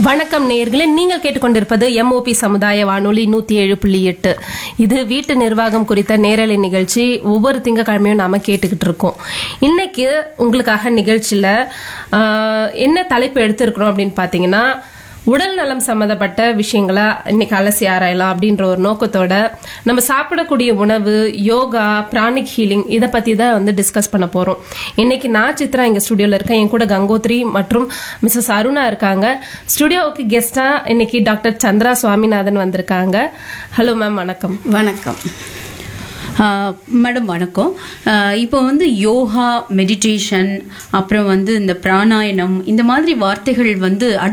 வணக்கம் நேயர்களே நீங்கள் கேட்டுக்கொண்டிருப்பது எம்ஓபி சமுதாய வானொலி நூத்தி ஏழு புள்ளி எட்டு இது வீட்டு நிர்வாகம் குறித்த நேரலை நிகழ்ச்சி ஒவ்வொரு திங்கக்கிழமையும் நாம கேட்டுக்கிட்டு இருக்கோம் இன்னைக்கு உங்களுக்காக நிகழ்ச்சியில ஆஹ், என்ன தலைப்பு எடுத்திருக்கிறோம் அப்படின்னு பாத்தீங்கன்னா உடல் நலம் சம்பந்தப்பட்ட விஷயங்களை இன்னைக்கு அலசி ஆராயலாம் அப்படின்ற ஒரு நோக்கத்தோட நம்ம சாப்பிடக்கூடிய உணவு யோகா பிராணிக் ஹீலிங் இதை பத்தி தான் வந்து டிஸ்கஸ் பண்ண போறோம் இன்னைக்கு நான் சித்ரா இங்க ஸ்டுடியோல இருக்கேன் என் கூட கங்கோத்ரி மற்றும் மிஸ்ஸஸ் அருணா இருக்காங்க ஸ்டுடியோவுக்கு கெஸ்டா இன்னைக்கு டாக்டர் சந்திரா சுவாமிநாதன் வந்திருக்காங்க ஹலோ மேம் வணக்கம் வணக்கம் ஆஹ் மேடம் வணக்கம் ஆஹ் இப்போ வந்து யோகா மெடிடேஷன் அப்புறம் வந்து இந்த பிராணாயணம் இந்த மாதிரி வார்த்தைகள் வந்து